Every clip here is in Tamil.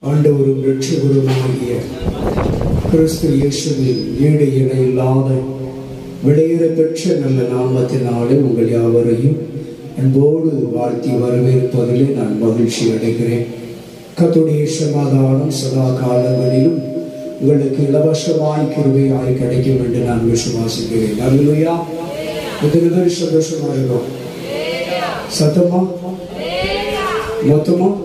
ஆண்டவரும் இரட்சகருமாகிய கிறிஸ்து இயேசுவின் ஈடு இணையில்லாத விடையேற பெற்ற நல்ல நாமத்தினாலே உங்கள் யாவரையும் அன்போடு வாழ்த்தி வரவேற்பதிலே நான் மகிழ்ச்சி அடைகிறேன் கத்துடைய சமாதானம் சதா காலங்களிலும் உங்களுக்கு இலவசமாய் கிருபையாய் கிடைக்கும் என்று நான் விசுவாசிக்கிறேன் அல்லையா எத்தனை பேர் சந்தோஷமா இருக்கும் சத்தமா மொத்தமா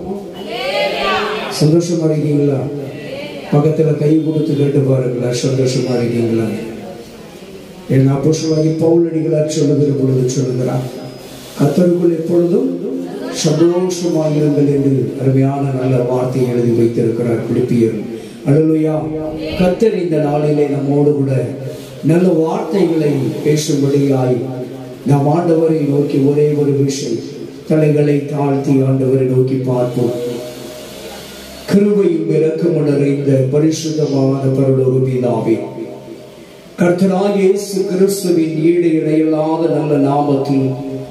சந்தோஷமா இருக்கீங்களா பக்கத்துல கை கொடுத்து கேட்டு பாருங்களா சந்தோஷமா இருக்கீங்களா என் அப்போசமாகி பவுலடிகளார் சொல்லுகிற பொழுது சொல்லுகிறார் கத்தருக்குள் எப்பொழுதும் சந்தோஷமாக இருங்கள் என்று அருமையான நல்ல வார்த்தை எழுதி வைத்திருக்கிறார் பிடிப்பியர் அழலுயா கத்தர் இந்த நாளிலே நம்மோடு கூட நல்ல வார்த்தைகளை பேசும்படியாய் நாம் ஆண்டவரை நோக்கி ஒரே ஒரு விஷயம் தலைகளை தாழ்த்தி ஆண்டவரை நோக்கி பார்ப்போம் கிருபையும் இறக்கமும் நிறைந்த பரிசுத்தமான பரலோக பிதாவே கர்த்தராக இயேசு கிறிஸ்துவின் ஈடு இணையில்லாத நல்ல நாமத்தில்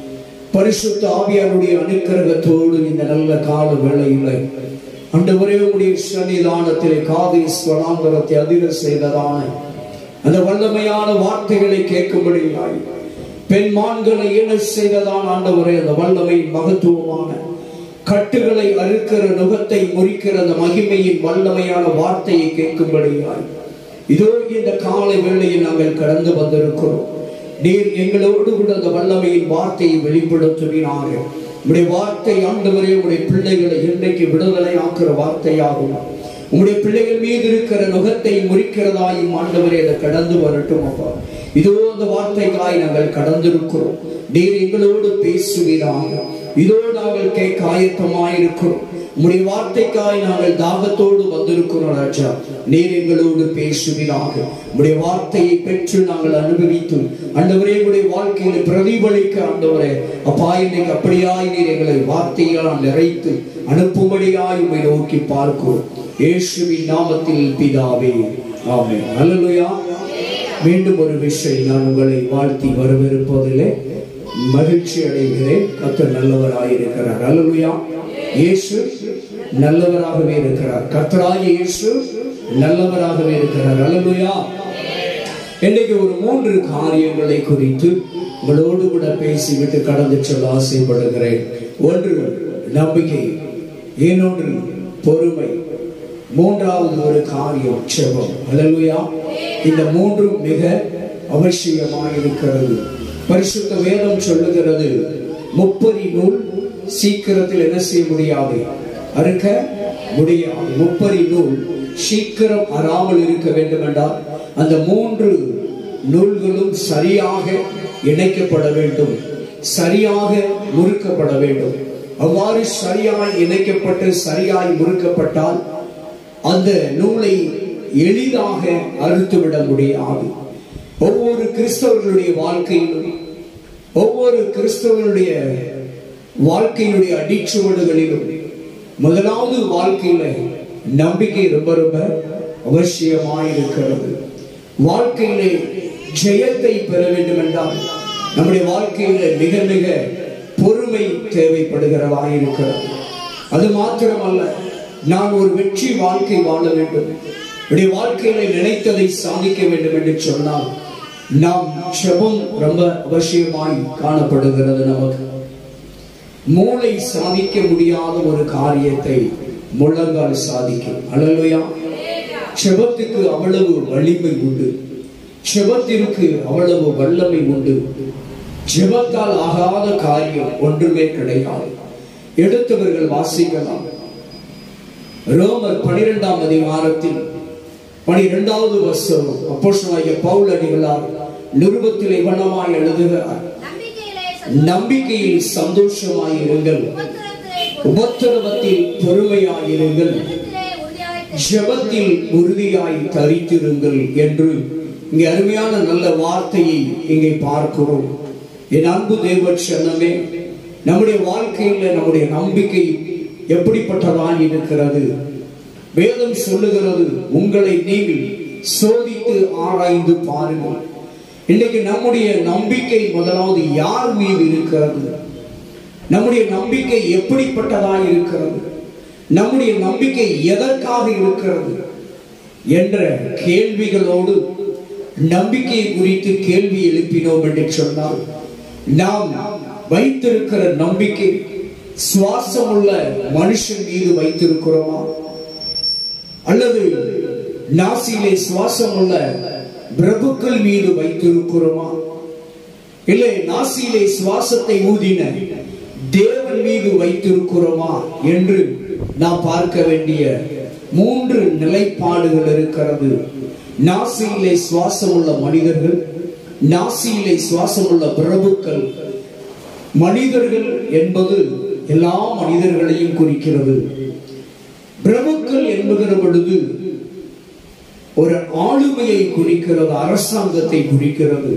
பரிசுத்த ஆவியாருடைய அனுக்கிரகத்தோடு இந்த நல்ல கால வேளையில அண்டவரே உடைய சன்னிதானத்திலே காதை ஸ்வராந்தரத்தை அதிர செய்ததான அந்த வல்லமையான வார்த்தைகளை கேட்கும்படியாய் பெண்மான்களை ஈழ செய்ததான் ஆண்டவரே அந்த வல்லமை மகத்துவமான கட்டுகளை அறுக்கிற நுகத்தை முறிக்கிற அந்த மகிமையின் வல்லமையான வார்த்தையை கேட்கும்படியாய் இதோ இந்த காலை வேளையில் நாங்கள் கடந்து வந்திருக்கிறோம் நீர் எங்களோடு கூட அந்த வல்லமையின் வார்த்தையை வெளிப்படுத்துவினாக உடைய வார்த்தை ஆண்டவரே உடைய பிள்ளைகளை இன்னைக்கு விடுதலை ஆக்குற வார்த்தையாகும் உங்களுடைய பிள்ளைகள் மீது இருக்கிற நுகத்தை முறிக்கிறதாயும் ஆண்டவரே அதை கடந்து வரட்டும் அப்பா இதோ அந்த வார்த்தைக்காய் நாங்கள் கடந்திருக்கிறோம் நீர் எங்களோடு பேசுவீராக இதோ நாங்கள் கேட்க ஆயத்தமாயிருக்கிறோம் உடைய வார்த்தைக்காய் நாங்கள் தாகத்தோடு வந்திருக்கிறோம் ராஜா நீர் எங்களோடு பேசுவீராக உடைய வார்த்தையை பெற்று நாங்கள் அனுபவித்து ஆண்டவரே உடைய வாழ்க்கையில பிரதிபலிக்க ஆண்டவரே அப்பா இன்னைக்கு அப்படியாய் நீர் எங்களை வார்த்தையால் நிறைத்து அனுப்பும்படியாய் உண்மை நோக்கி பார்க்கிறோம் இயேசுவின் நாமத்தில் பிதாவே ஆமே அல்லலுயா மீண்டும் ஒரு விஷயம் நான் உங்களை வாழ்த்தி வரவிருப்பதிலே மகிழ்ச்சி அடைகிறேன் கத்தர் நல்லவராயிருக்கிறார் அல்லலுயா இயேசு நல்லவராகவே இருக்கிறார் கத்தராக இயேசு நல்லவராகவே இருக்கிறார் அல்லலுயா இன்னைக்கு ஒரு மூன்று காரியங்களை குறித்து உங்களோடு கூட பேசிவிட்டு கடந்து செல்ல ஆசைப்படுகிறேன் ஒன்று நம்பிக்கை ஏனொன்று பொறுமை மூன்றாவது ஒரு காரியம் செபம் அல்லலுயா இந்த மூன்றும் மிக அவசியமாக இருக்கிறது பரிசுத்த வேதம் சொல்லுகிறது முப்பரி நூல் சீக்கிரத்தில் என்ன செய்ய முடியாது அறுக்க முடியாது முப்பரி நூல் சீக்கிரம் அறாமல் இருக்க வேண்டும் என்றால் அந்த மூன்று நூல்களும் சரியாக இணைக்கப்பட வேண்டும் சரியாக முறுக்கப்பட வேண்டும் அவ்வாறு சரியாய் இணைக்கப்பட்டு சரியாய் முறுக்கப்பட்டால் அந்த நூலை எளிதாக அறுத்துவிட முடியாது ஒவ்வொரு கிறிஸ்தவர்களுடைய வாழ்க்கையிலும் ஒவ்வொரு கிறிஸ்தவனுடைய வாழ்க்கையினுடைய அடிச்சுவடுகளிலும் முதலாவது வாழ்க்கையில நம்பிக்கை ரொம்ப ரொம்ப அவசியமாயிருக்கிறது வாழ்க்கையிலே ஜெயத்தை பெற வேண்டும் என்றால் நம்முடைய வாழ்க்கையில மிக மிக பொறுமை தேவைப்படுகிறதா இருக்கிறது அது மாத்திரமல்ல நான் ஒரு வெற்றி வாழ்க்கை வாழ வேண்டும் என்னுடைய வாழ்க்கையில நினைத்ததை சாதிக்க வேண்டும் என்று சொன்னால் நாம் செபம் ரொம்ப அவசியமாய் காணப்படுகிறது நமக்கு மூளை சாதிக்க முடியாத ஒரு காரியத்தை முழங்கால் சாதிக்கும் அழலுயா செபத்துக்கு அவ்வளவு வலிமை உண்டு செபத்திற்கு அவ்வளவு வல்லமை உண்டு ஜெபத்தால் ஆகாத காரியம் ஒன்றுமே கிடையாது எடுத்தவர்கள் வாசிக்கலாம் ரோமர் பனிரெண்டாம் அதிகாரத்தில் பனிரெண்டாவது வருஷம் அப்போஷனாகிய பவுல் அடிகளார் நிருபத்திலே வண்ணமாய் எழுதுகிறார் நம்பிக்கையில் சந்தோஷமாய் இருங்கள் உபத்திரவத்தில் பொறுமையாயிருங்கள் ஜபத்தில் உறுதியாய் தரித்திருங்கள் என்று இங்கே அருமையான நல்ல வார்த்தையை இங்கே பார்க்கிறோம் என் அன்பு தேவ சனமே நம்முடைய வாழ்க்கையில நம்முடைய நம்பிக்கை எப்படிப்பட்டதாய் இருக்கிறது வேதம் சொல்லுகிறது உங்களை நீங்கள் சோதித்து ஆராய்ந்து பாருங்கள் இன்னைக்கு நம்முடைய நம்பிக்கை முதலாவது யார் மீது இருக்கிறது நம்முடைய நம்பிக்கை எப்படிப்பட்டதாய் இருக்கிறது நம்முடைய நம்பிக்கை எதற்காக இருக்கிறது என்ற கேள்விகளோடு நம்பிக்கை குறித்து கேள்வி எழுப்பினோம் என்று சொன்னால் நாம் வைத்திருக்கிற நம்பிக்கை சுவாசமுள்ள மனுஷன் மீது வைத்திருக்கிறோமா அல்லது நாசியிலே சுவாசமுள்ள பிரபுக்கள் மீது வைத்திருக்கிறோமா இல்லை நாசியிலே சுவாசத்தை ஊதின தேவன் மீது வைத்திருக்கிறோமா என்று நாம் பார்க்க வேண்டிய மூன்று நிலைப்பாடுகள் இருக்கிறது நாசியிலே சுவாசமுள்ள மனிதர்கள் நாசியிலே சுவாசமுள்ள பிரபுக்கள் மனிதர்கள் என்பது எல்லா மனிதர்களையும் குறிக்கிறது பிரபுக்கள் என்பகிற பொழுது ஒரு ஆளுமையை குறிக்கிறது அரசாங்கத்தை குறிக்கிறது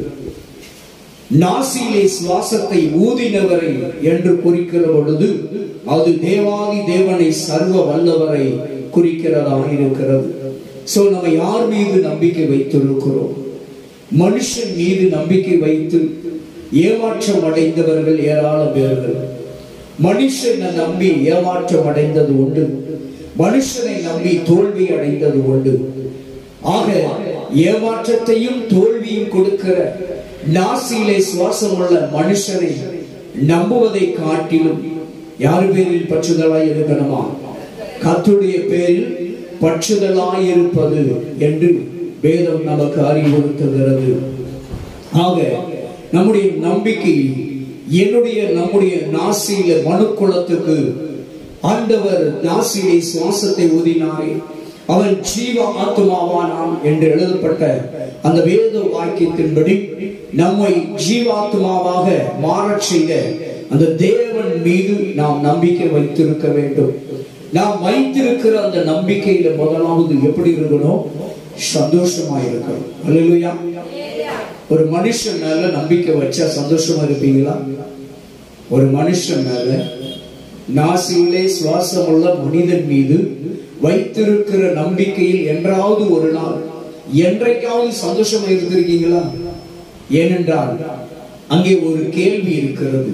நாசியிலே சுவாசத்தை ஊதினவரை என்று குறிக்கிற பொழுது அது தேவாதி தேவனை சர்வ வல்லவரை குறிக்கிறதாக இருக்கிறது சோ நம்ம யார் மீது நம்பிக்கை வைத்திருக்கிறோம் மனுஷன் மீது நம்பிக்கை வைத்து ஏமாற்றம் அடைந்தவர்கள் ஏராளம் பேர்கள் மனுஷனை நம்பி ஏமாற்றம் அடைந்தது உண்டு மனுஷனை நம்பி தோல்வி அடைந்தது உண்டு ஆக ஏமாற்றத்தையும் தோல்வியும் கொடுக்கிற நாசியிலே சுவாசம் உள்ள மனுஷனை நம்புவதை காட்டிலும் யார் பேரில் பற்றுதலாய் இருக்கணுமா கத்துடைய பேரில் பற்றுதலாய் இருப்பது என்று வேதம் நமக்கு அறிவுறுத்துகிறது ஆக நம்முடைய நம்பிக்கை என்னுடைய நம்முடைய நாசியில மனுக்குளத்துக்கு ஆண்டவர் நாசியிலே சுவாசத்தை ஊதினாரே அவன் ஜீவ ஆத்மாவானான் என்று எழுதப்பட்ட அந்த வேத வாக்கியத்தின்படி நம்மை ஜீவாத்மாவாக மாறச் செய்த அந்த தேவன் மீது நாம் நம்பிக்கை வைத்திருக்க வேண்டும் நாம் வைத்திருக்கிற அந்த நம்பிக்கையில முதலாவது எப்படி இருக்கணும் சந்தோஷமா இருக்கணும் அல்லையா ஒரு மனுஷன் மேல நம்பிக்கை வச்சா சந்தோஷமா இருப்பீங்களா ஒரு மனுஷன் மேல நாசியிலே சுவாசமுள்ள மனிதன் மீது வைத்திருக்கிற நம்பிக்கையில் என்றாவது ஒரு நாள் என்றைக்காவது சந்தோஷமா இருந்திருக்கீங்களா ஏனென்றால் அங்கே ஒரு கேள்வி இருக்கிறது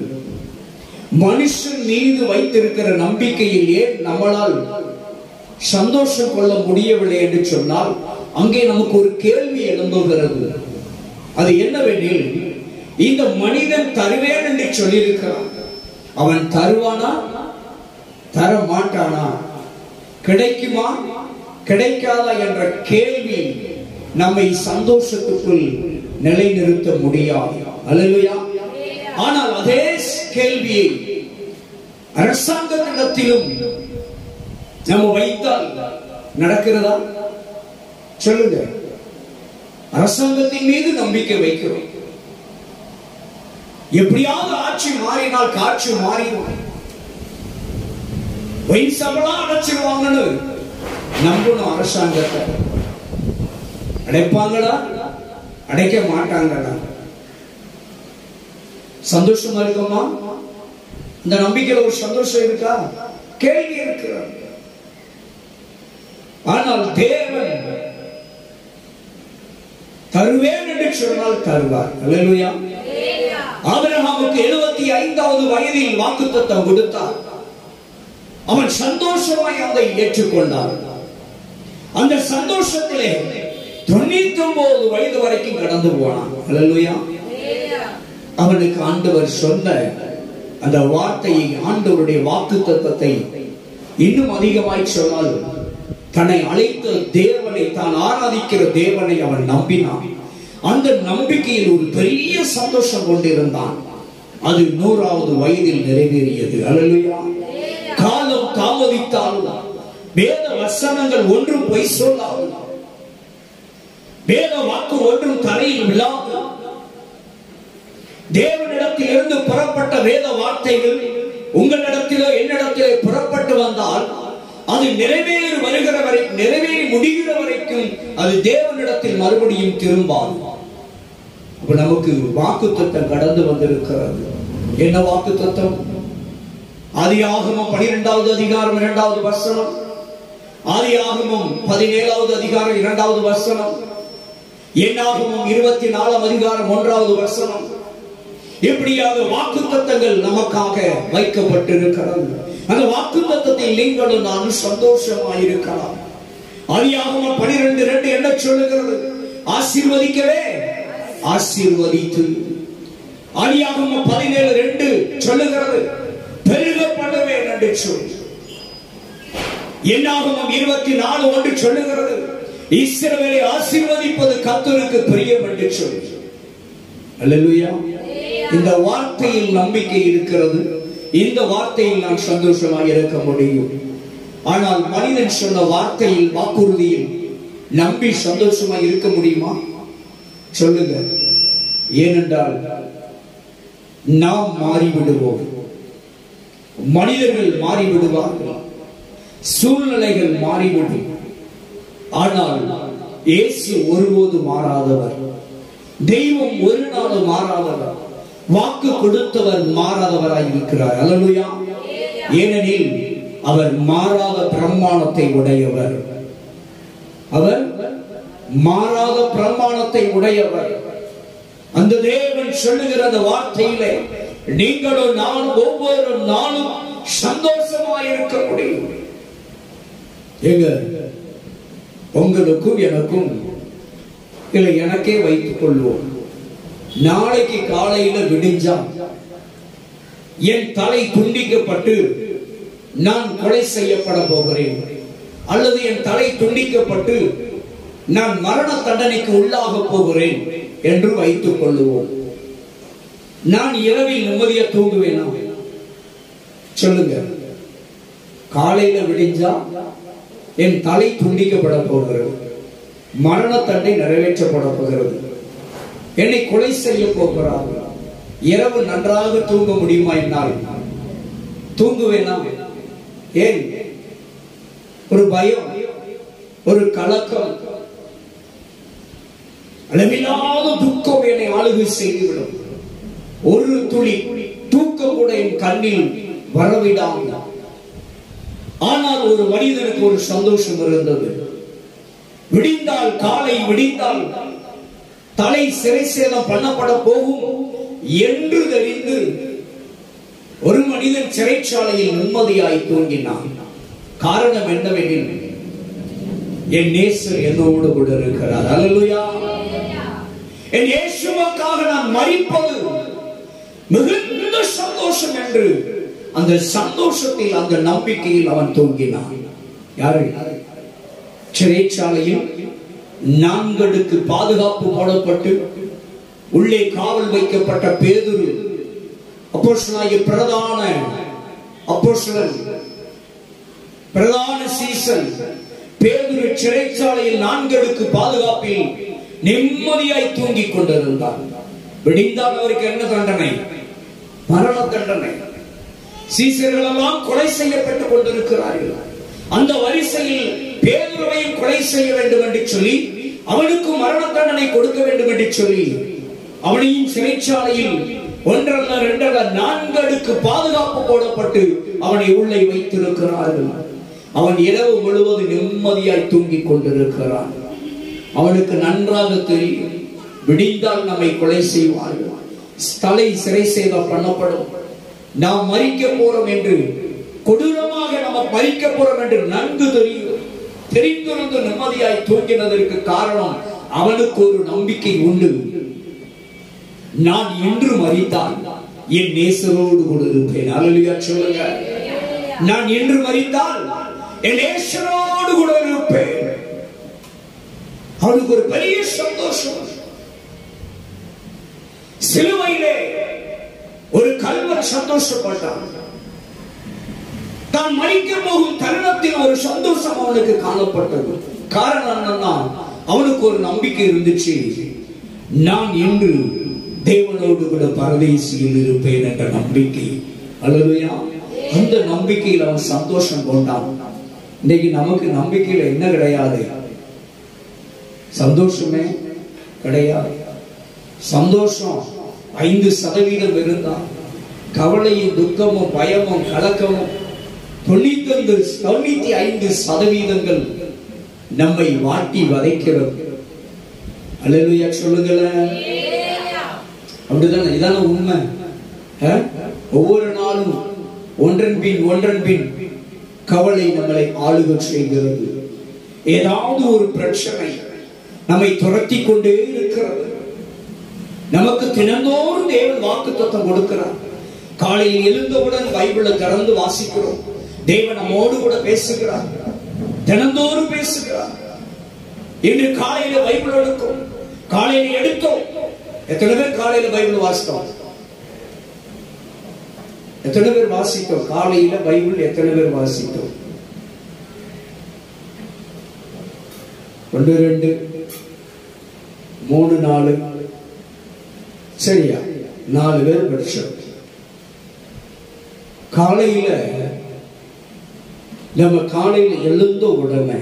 மனுஷன் மீது வைத்திருக்கிற நம்பிக்கையில் ஏன் நம்மளால் சந்தோஷம் கொள்ள முடியவில்லை என்று சொன்னால் அங்கே நமக்கு ஒரு கேள்வி எழும்புகிறது அது என்னவெனில் இந்த மனிதன் தருவேன் என்று சொல்லியிருக்கிறான் அவன் தருவானா தர மாட்டானா கிடைக்குமா கிடைக்காதா என்ற கேள்வி நம்மை சந்தோஷத்துக்குள் நிலைநிறுத்த முடியாது அல்லையா ஆனால் அதே கேள்வியை அரசாங்கத்திடத்திலும் நம்ம வைத்தால் நடக்கிறதா சொல்லுங்க அரசாங்கத்தின் மீது நம்பிக்கை வைக்கிறோம் எப்படியாவது ஆட்சி மாறினால் காட்சி மாறிடும் வயிறு சம்பளம் அடைச்சிருவாங்கன்னு நம்பணும் அரசாங்கத்தை அடைப்பாங்களா அடைக்க மாட்டாங்களா சந்தோஷமா இருக்குமா இந்த நம்பிக்கையில ஒரு சந்தோஷம் இருக்கா கேள்வி இருக்கிறது ஆனால் தேவன் தருவேன் என்று சொன்னால் தருவார் அல்லேலூயா ஆபிரகாமுக்கு எழுபத்தி ஐந்தாவது வயதில் வாக்குத்தத்தம் கொடுத்தார் அவன் சந்தோஷமாய் அதை ஏற்றுக்கொண்டான் அந்த சந்தோஷத்திலே தொண்ணூத்தி ஒன்பது வயது வரைக்கும் கடந்து போனான் அல்லேலூயா அவனுக்கு ஆண்டவர் சொன்ன அந்த வார்த்தையை ஆண்டவருடைய வாக்கு தத்துவத்தை இன்னும் அதிகமாய் சொன்னால் தன்னை அழைத்த தேவனை தான் ஆராதிக்கிற தேவனை அவன் நம்பினான் அந்த நம்பிக்கையில் ஒரு பெரிய சந்தோஷம் கொண்டிருந்தான் அது நூறாவது வயதில் நிறைவேறியது அல்லேலூயா காலம் தாமதித்தாலும் வேத வசனங்கள் ஒன்றும் பொய் சொல்லாது வேத வாக்கு ஒன்றும் தரையில் விழாது தேவனிடத்தில் இருந்து புறப்பட்ட வேத வார்த்தைகள் உங்களிடத்திலோ என்னிடத்திலே புறப்பட்டு வந்தால் அது நிறைவேறி வருகிற வரை நிறைவேறி முடிகிற வரைக்கும் அது தேவனிடத்தில் மறுபடியும் திரும்பாது அப்ப நமக்கு வாக்கு தத்தம் கடந்து வந்திருக்கிறது என்ன வாக்கு தத்தம் ஆதி ஆகமம் பனிரெண்டாவது அதிகாரம் இரண்டாவது வசனம் ஆதி ஆகமம் பதினேழாவது அதிகாரம் இரண்டாவது வசனம் என்னாகமம் இருபத்தி நாலாம் அதிகாரம் ஒன்றாவது வசனம் இப்படியாக வாக்கு தத்தங்கள் நமக்காக வைக்கப்பட்டிருக்கிறது அந்த வாக்கு தத்தத்தை நீங்களும் நானும் சந்தோஷமாயிருக்கலாம் ஆதியாகமம் பனிரெண்டு ரெண்டு என்ன சொல்லுகிறது ஆசீர்வதிக்கவே ஆசீர்வதித்து ஆதியாகமம் பதினேழு ரெண்டு சொல்லுகிறது பெருக பண்ணுவேன் என்று சொல்லி என்னாகமம் இருபத்தி நாலு ஒன்று சொல்லுகிறது இஸ்ரவேலை ஆசீர்வதிப்பது கர்த்தருக்கு பிரியம் என்று சொல்லி அல்லேலூயா இந்த வார்த்தையில் நம்பிக்கை இருக்கிறது இந்த வார்த்தையில் நான் சந்தோஷமாக இருக்க முடியும் ஆனால் மனிதன் சொன்ன வார்த்தையில் வாக்குறுதியில் நம்பி சந்தோஷமா இருக்க முடியுமா சொல்லுங்க ஏனென்றால் நாம் மாறிவிடுவோம் மனிதர்கள் மாறிவிடுவார்கள் சூழ்நிலைகள் மாறிவிடும் ஆனால் இயேசு ஒருபோது மாறாதவர் தெய்வம் ஒரு நாள் மாறாதவர் வாக்கு கொடுத்தவர் மாறாதவராய் இருக்கிறார் அல்லலுயா ஏனெனில் அவர் மாறாத பிரமாணத்தை உடையவர் அவர் மாறாத பிரமாணத்தை உடையவர் அந்த தேவன் சொல்லுகிற அந்த வார்த்தையிலே நீங்களும் நானும் ஒவ்வொரு நாளும் சந்தோஷமா இருக்க முடியும் எங்க உங்களுக்கும் எனக்கும் இல்லை எனக்கே வைத்துக் கொள்வோம் நாளைக்கு காலையில விடிஞ்சா என் தலை துண்டிக்கப்பட்டு நான் கொலை செய்யப்பட போகிறேன் அல்லது என் தலை துண்டிக்கப்பட்டு நான் மரண தண்டனைக்கு உள்ளாக போகிறேன் என்று வைத்துக் கொள்ளுவோம் நான் இரவில் நிம்மதியா தூங்குவேனா சொல்லுங்க காலையில விடிஞ்சா என் தலை துண்டிக்கப்பட போகிறது மரண தண்டை நிறைவேற்றப்பட போகிறது என்னை கொலை செய்ய போகிறார்கள் இரவு நன்றாக தூங்க முடியுமா என்னால் தூங்குவேனா ஏன் ஒரு பயம் ஒரு கலக்கம் அளவில்லாத துக்கம் என்னை ஆளுகை செய்துவிடும் ஒரு துளி தூக்கம் கூட என் கண்ணில் வரவிடாமல் ஆனால் ஒரு மனிதனுக்கு ஒரு சந்தோஷம் இருந்தது விடிந்தால் காலை விடிந்தால் தலை சிறை சேதம் பண்ணப்பட போகும் என்று தெரிந்து ஒரு மனிதன் சிறைச்சாலையில் நிம்மதியாய் தூங்கினான் காரணம் என்னவெனில் என் நேசர் என்னோடு கூட இருக்கிறார் அல்லேலூயா என் இயேசுவுக்காக நான் மறிப்பது மிகுந்த சந்தோஷம் என்று அந்த சந்தோஷத்தில் அந்த நம்பிக்கையில் அவன் தூங்கினான் யாரு சிறைச்சாலையில் நான்கடுக்கு பாதுகாப்பு போடப்பட்டு உள்ளே காவல் வைக்கப்பட்ட பேதுரு அப்போஸ்தலனாகிய பிரதான அப்போஸ்தலன் பிரதான சீசன் பேதுரு சிறைச்சாலையில் நான்கடுக்கு பாதுகாப்பில் நிம்மதியாய் தூங்கிக் கொண்டிருந்தார் விடிந்தால் அவருக்கு என்ன தண்டனை மரண தண்டனை சீசர்கள் எல்லாம் கொலை செய்யப்பட்டுக் கொண்டிருக்கிறார்கள் அந்த வரிசையில் பேதுருவையும் கொலை செய்ய வேண்டும் என்று சொல்லி அவனுக்கு மரண தண்டனை கொடுக்க வேண்டும் என்று சொல்லி அவனையும் சிறைச்சாலையில் ஒன்றல்ல ரெண்டல்ல நான்கு அடுக்கு பாதுகாப்பு போடப்பட்டு அவனை உள்ளே வைத்திருக்கிறார்கள் அவன் இரவு முழுவதும் நிம்மதியாய் தூங்கிக் கொண்டிருக்கிறான் அவனுக்கு நன்றாக தெரியும் விடிந்தால் நம்மை கொலை செய்வார்கள் தலை சிறை சேதம் பண்ணப்படும் நாம் மறிக்க போறோம் என்று கொடூரமாக நம்ம மறிக்க போறோம் என்று நன்கு தெரியும் தெரிந்திருந்து நிம்மதியாய் தூங்கினதற்கு காரணம் அவனுக்கு ஒரு நம்பிக்கை உண்டு நான் இன்று மறித்தால் என் நேசரோடு கூட இருப்பேன் அல்லா சொல்லுங்க நான் இன்று மறித்தால் என் நேசரோடு கூட இருப்பேன் அவனுக்கு ஒரு பெரிய சந்தோஷம் சிலுவையிலே ஒரு கல்வர் சந்தோஷப்பட்டான் தான் மறிக்க போகும் தருணத்தில் ஒரு சந்தோஷம் அவனுக்கு காணப்பட்டது காரணம் என்னன்னா அவனுக்கு ஒரு நம்பிக்கை இருந்துச்சு நான் இன்று தேவனோடு கூட பரதேசியில் இருப்பேன் என்ற நம்பிக்கை அல்லதுயா அந்த நம்பிக்கையில் அவன் சந்தோஷம் கொண்டான் இன்னைக்கு நமக்கு நம்பிக்கையில என்ன கிடையாது சந்தோஷமே கிடையாது சந்தோஷம் ஐந்து சதவீதம் இருந்தா கவலையும் துக்கமும் பயமும் கலக்கமும் தொண்ணூத்தி தொண்ணூத்தி ஐந்து சதவீதங்கள் நம்மை வாட்டி வதைக்கிறது அல்லேலூயா சொல்லுங்களேன் அப்படிதானே இதான உண்மை அஹ்? ஒவ்வொரு நாளும் ஒன்றன் பின் ஒன்றன் பின் கவலை நம்மளை ஆளுக செய்கிறது ஏதாவது ஒரு பிரச்சனை நம்மை துரத்தி கொண்டே இருக்கிறது நமக்கு தினந்தோறும் தேவன் வாக்கு தத்தம் கொடுக்கிறார் காலையில் எழுந்தவுடன் பைபிளை திறந்து வாசிக்கிறோம் தேவன் நம்மோடு கூட பேசுகிறார் தினந்தோறும் பேசுகிறார் இன்று காலையில பைபிள் எடுக்கும் காலையில எடுத்தோம் எத்தனை பேர் காலையில பைபிள் வாசித்தோம் எத்தனை பேர் வாசித்தோம் காலையில பைபிள் எத்தனை பேர் வாசித்தோம் ஒன்று ரெண்டு மூணு நாலு சரியா நாலு பேர் படிச்சோம் காலையில நம்ம காலையில எழுந்த உடனே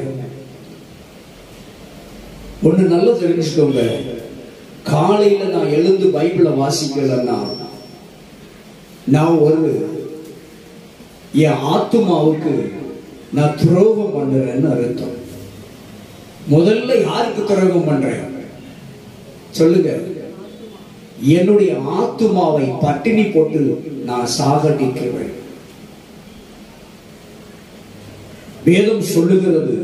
ஒண்ணு நல்லா தெரிஞ்சுக்கோங்க காலையில நான் எழுந்து பைபிளை வாசிக்கலன்னா நான் ஒரு என் ஆத்துமாவுக்கு நான் துரோகம் பண்ணுறேன்னு அர்த்தம் முதல்ல யாருக்கு துரோகம் பண்றேன் சொல்லுங்க என்னுடைய ஆத்துமாவை பட்டினி போட்டு நான் சாகடிக்கிறேன் வேதம் சொல்லுகிறது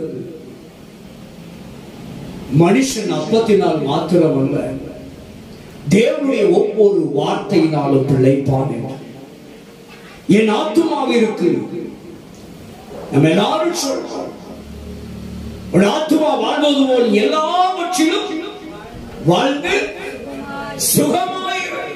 மனுஷன் அப்பத்தினால் மாத்திரமல்ல தேவனுடைய ஒவ்வொரு வார்த்தையினாலும் பிழைப்பான் என்று என் ஆத்துமாவிற்கு நம்ம எல்லாரும் சொல்றோம் ஒரு ஆத்துமா வாழ்வது போல் எல்லாவற்றிலும் வாழ்ந்து சுகமாயிரு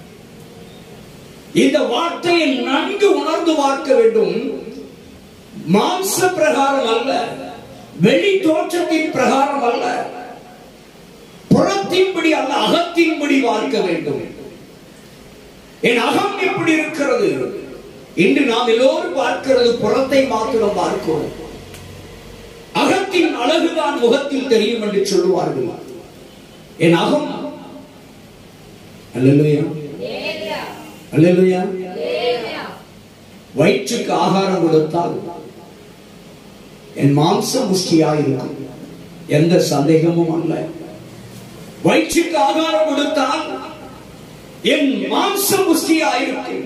இந்த வார்த்தையை நன்கு உணர்ந்து பார்க்க வேண்டும் மாம்ச பிரகாரம் அல்ல வெளி தோற்றத்தின் பிரகாரம் அல்ல புறத்தின்படி அல்ல அகத்தின்படி பார்க்க வேண்டும் என் அகம் எப்படி இருக்கிறது இன்று நாம் எல்லோரும் பார்க்கிறது புறத்தை மாத்திரம் பார்க்கிறோம் அகத்தின் அழகுதான் முகத்தில் தெரியும் என்று சொல்லுவார்கள் என் அகம் அல்லேலூயா அல்லேலூயா வயிற்றுக்கு ஆகாரம் கொடுத்தால் என் மாம்சம் முஷ்டியா இருக்கும் எந்த சந்தேகமும் அல்ல வயிற்றுக்கு ஆகாரம் கொடுத்தால் என் மாம்சம் முஷ்டியா இருக்கும்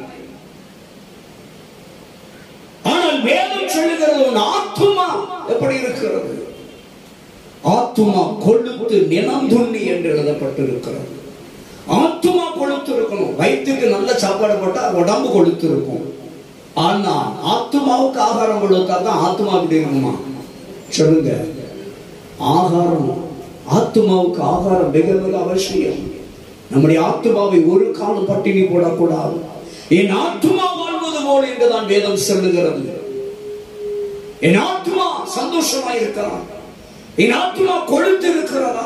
ஆனால் வேதம் சொல்லுகிறது உன் ஆத்துமா எப்படி இருக்கிறது ஆத்துமா கொழுத்து நிலம் துண்ணி என்று எழுதப்பட்டிருக்கிறது ஆத்துமா கொழுத்து இருக்கணும் வயிற்றுக்கு நல்ல சாப்பாடு போட்டா உடம்பு கொழுத்து இருக்கும் ஆனா ஆத்துமாவுக்கு ஆகாரம் கொடுத்தா தான் ஆத்துமா எப்படி இருக்குமா சொல்லுங்க ஆகாரம் ஆத்துமாவுக்கு ஆகாரம் மிக மிக அவசியம் நம்முடைய ஆத்துமாவை ஒரு காலம் பட்டினி போடக்கூடாது என் ஆத்துமா வாழ்வது போல் என்றுதான் வேதம் சொல்லுகிறது என் ஆத்துமா சந்தோஷமா இருக்கிறான் என் ஆத்துமா கொழுத்து இருக்கிறதா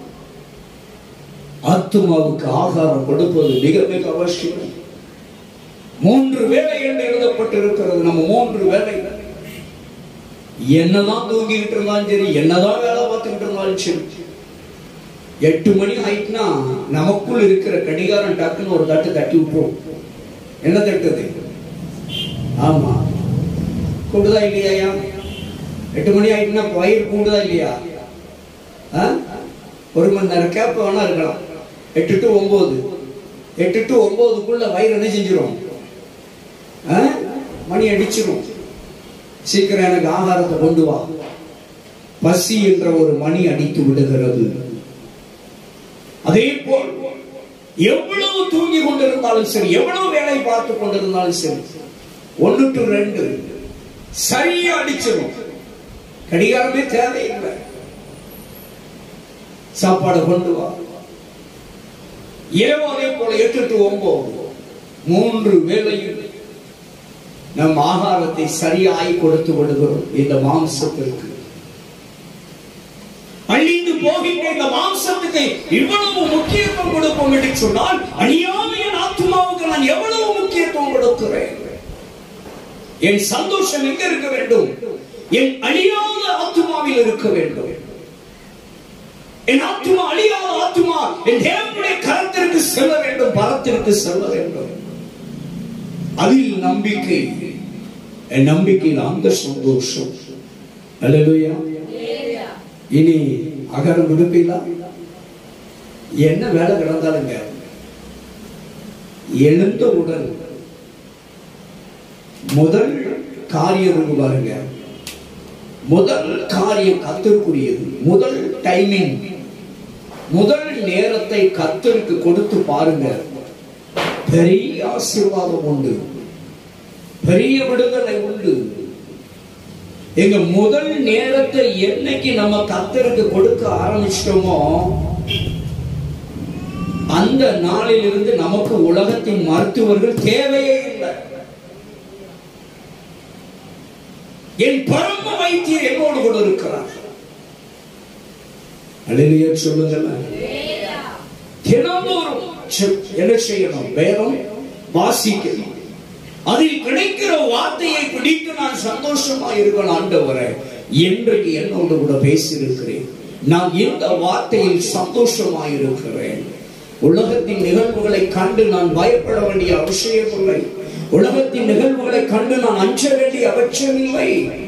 ஆத்துமாவுக்கு ஆகாரம் கொடுப்பது மிக மிக அவசியம் மூன்று வேலை என்று எழுதப்பட்டிருக்கிறது நம்ம மூன்று வேலை என்னதான் தூங்கிட்டு இருந்தாலும் சரி என்னதான் வேலை பார்த்துக்கிட்டு இருந்தாலும் சரி எட்டு மணி ஆயிட்டுனா நமக்குள் இருக்கிற கடிகாரம் டக்குன்னு ஒரு தட்டு தட்டி விட்டுரும் என்ன தட்டுது ஆமா கூடுதா இல்லையா எட்டு மணி ஆயிட்டுனா வயிறு கூடுதா இல்லையா ஆ? ஒரு மணி நேரம் கேப்ப வேணா இருக்கலாம் எட்டு டு ஒன்பது எட்டு டு ஒன்பதுக்குள்ள வயிறு என்ன செஞ்சிரும் ஆ? மணி அடிச்சிரும் சீக்கிரம் எனக்கு ஆகாரத்தை கொண்டு வா பசி என்ற ஒரு மணி அடித்து விடுகிறது அதே போல் எவ்வளவு தூங்கி கொண்டிருந்தாலும் சரி எவ்வளவு வேலை பார்த்து கொண்டிருந்தாலும் சரி ஒன்று டு ரெண்டு சரியா அடிச்சிடும் கடிகாரமே தேவையில்லை சாப்பாடு கொண்டு வா இரவு அதே போல எட்டு டு ஒன்பது மூன்று வேளையில் நம் ஆகாரத்தை சரியாய் கொடுத்து விடுகிறோம் இந்த மாம்சத்திற்கு அழிந்து போகின்ற இந்த மாம்சத்துக்கு இவ்வளவு முக்கியத்துவம் கொடுப்போம் என்று சொன்னால் அழியாத என் ஆத்மாவுக்கு நான் எவ்வளவு முக்கியத்துவம் கொடுக்கிறேன் என் சந்தோஷம் எங்க இருக்க வேண்டும் என் அழியாத ஆத்மாவில் இருக்க வேண்டும் என் ஆத்மா அழியாத ஆத்மா என் தேவனுடைய கரத்திற்கு செல்ல வேண்டும் பரத்திற்கு செல்ல வேண்டும் அதில் நம்பிக்கை என் நம்பிக்கையில் அந்த சந்தோஷம் அல்லேலூயா இனி அகரம் விடுப்பீங்களா என்ன வேலை கிடந்தாலுங்க எழுந்தவுடன் முதல் காரியம் இருக்கு பாருங்க முதல் காரியம் கத்திற்குரியது முதல் டைமிங் முதல் நேரத்தை கத்தருக்கு கொடுத்து பாருங்க பெரிய ஆசீர்வாதம் உண்டு பெரிய விடுதலை உண்டு எங்க முதல் நேரத்தை என்னைக்கு நம்ம கத்தருக்கு கொடுக்க ஆரம்பிச்சிட்டோமோ அந்த நாளிலிருந்து நமக்கு உலகத்தின் மருத்துவர்கள் தேவையே இல்லை என் பரம வைத்தியர் என்னோடு கூட இருக்கிறார் அழிலிய சொல்லுங்களேன் தினந்தோறும் செ- என்ன செய்யணும் வேதம் வாசிக்கணும் அதில் கிடைக்கிற வார்த்தையை பிடித்து நான் சந்தோஷமா இருக்கணும் ஆண்டவரே இன்றைக்கு என்னோடு கூட பேசியிருக்கிறேன் நான் இந்த வார்த்தையில் சந்தோஷமா இருக்கிறேன் உலகத்தின் நிகழ்வுகளை கண்டு நான் பயப்பட வேண்டிய அவசியம் இல்லை உலகத்தின் நிகழ்வுகளை கண்டு நான் அஞ்ச வேண்டிய அவசியமில்லை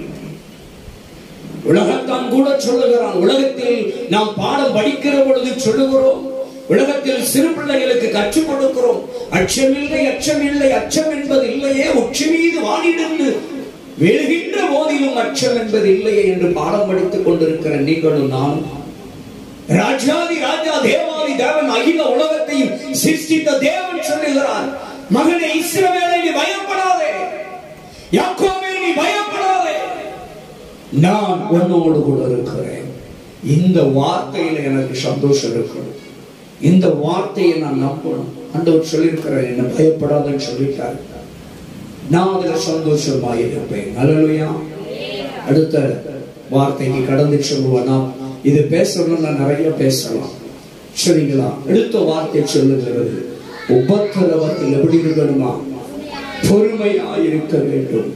உலகத்தான் கூட சொல்லுகிறான் உலகத்தில் நாம் பாடம் படிக்கிற பொழுது சொல்லுகிறோம் உலகத்தில் சிறு பிள்ளைகளுக்கு கற்றுக் கொடுக்கிறோம் அச்சமில்லை அச்சமில்லை அச்சம் என்பது இல்லையே உச்சி மீது வானிடிந்து வெறுகின்ற போதிலும் அச்சம் என்பது இல்லையே என்று பாடம் படித்துக் கொண்டிருக்கிற நீங்களும் நானும் ராஜாதி ராஜா தேவாதி தேவன் அகில உலகத்தையும் சிருஷ்டித்த தேவன் சொல்லுகிறார் மகனே இஸ்ரவேலை நீ பயப்படாதே யாக்கோபே நீ பயப்படாதே நான் உன்னோடு கூட இருக்கிறேன் இந்த வார்த்தையில எனக்கு சந்தோஷம் இருக்கணும் இந்த வார்த்தையை நான் நம்பணும் ஆண்டவர் சொல்லியிருக்கிறேன் என்ன பயப்படாதன்னு சொல்லிட்டாரு நான் அதுல சந்தோஷமா இருப்பேன் அல்லலுயா அடுத்த வார்த்தைக்கு கடந்து சொல்லுவேன் நாம் இது பேசணும்னா நிறைய பேசலாம் சரிங்களா அடுத்த வார்த்தை சொல்லுகிறது உபத்திரவத்தில் எப்படி இருக்கணுமா பொறுமையா இருக்க வேண்டும்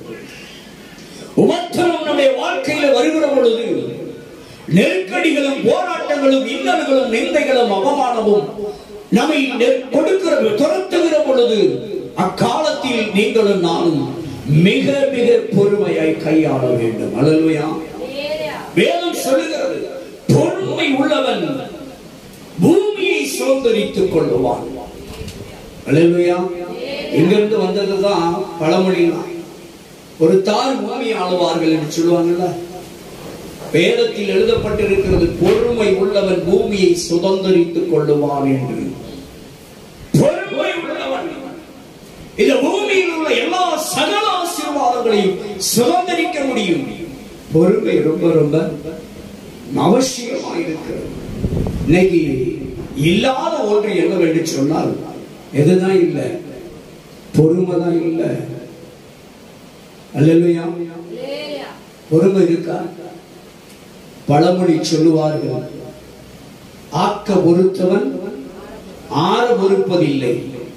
உபத்திரம் நம்முடைய வாழ்க்கையில வருகிற பொழுது நெருக்கடிகளும் போராட்டங்களும் இன்னல்களும் நிந்தைகளும் அவமானமும் நம்மை நெ- கொடுக்கிற துரத்துகிற பொழுது அக்காலத்தில் நீங்களும் நானும் மிக மிக பொறுமையாய் கையாள வேண்டும் அல்லலுயா வேதம் சொல்லுகிறது பொறுமை உள்ளவன் பூமியை சுதந்திரித்துக் கொள்ளுவான் அல்லேலூயா இங்கிருந்து வந்ததுதான் பழமொழி ஒரு தார் பூமி ஆளுவார்கள் என்று சொல்லுவாங்கல்ல வேதத்தில் எழுதப்பட்டிருக்கிறது பொறுமை உள்ளவன் பூமியை சுதந்திரித்துக் கொள்ளுவான் என்று பொறுமை உள்ளவன் இந்த பூமியில் உள்ள எல்லா சகல ஆசீர்வாதங்களையும் சுதந்திரிக்க முடியும் பொறுமை ரொம்ப ரொம்ப அவசியமா இருக்கிறது இன்னைக்கு இல்லாத ஒன்று என்னவென்று சொன்னால் எதுதான் இல்லை பொறுமை தான் இல்லை அல்லையா பொறுமை இருக்கா பழமொழி சொல்லுவார்கள் ஆக்க பொறுத்தவன் ஆற பொறுப்பதில்லை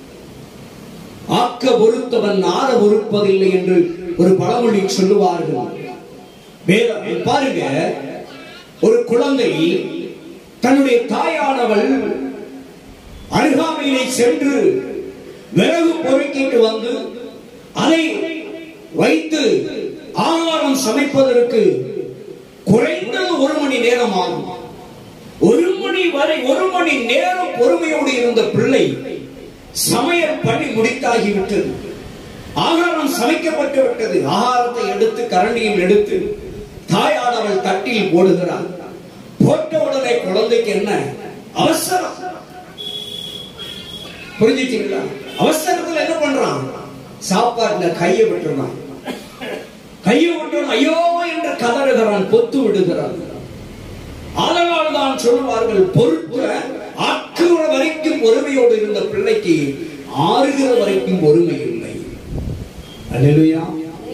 ஆக்க பொறுத்தவன் ஆற பொறுப்பதில்லை என்று ஒரு பழமொழி சொல்லுவார்கள் வேதம் பாருங்க ஒரு குழந்தை தன்னுடைய தாயானவள் அருகாமையிலே சென்று விறகு பொறுக்கிட்டு வந்து அதை வைத்து ஆகாரம் சமைப்பதற்கு குறைந்தது ஒரு மணி நேரம் ஆகும் ஒரு மணி வரை ஒரு மணி நேரம் பொறுமையோடு இருந்த பிள்ளை சமையல் பண்ணி முடித்தாகிவிட்டது ஆகாரம் சமைக்கப்பட்டு விட்டது ஆகாரத்தை எடுத்து கரண்டியில் எடுத்து தாயானவள் தட்டில் போடுகிறார் போட்ட உடனே குழந்தைக்கு என்ன அவசரம் புரிஞ்சுட்டீங்களா அவசரத்துல என்ன பண்றான் சாப்பாட்டுல கையை விட்டுறான் கையை விட்டு ஐயோ என்று கதறுகிறான் பொத்து விடுகிறான் அதனால் தான் சொல்லுவார்கள் பொறுப்பு ஆக்குகிற வரைக்கும் பொறுமையோடு இருந்த பிள்ளைக்கு ஆறுகிற வரைக்கும் பொறுமை இல்லை அல்லேலூயா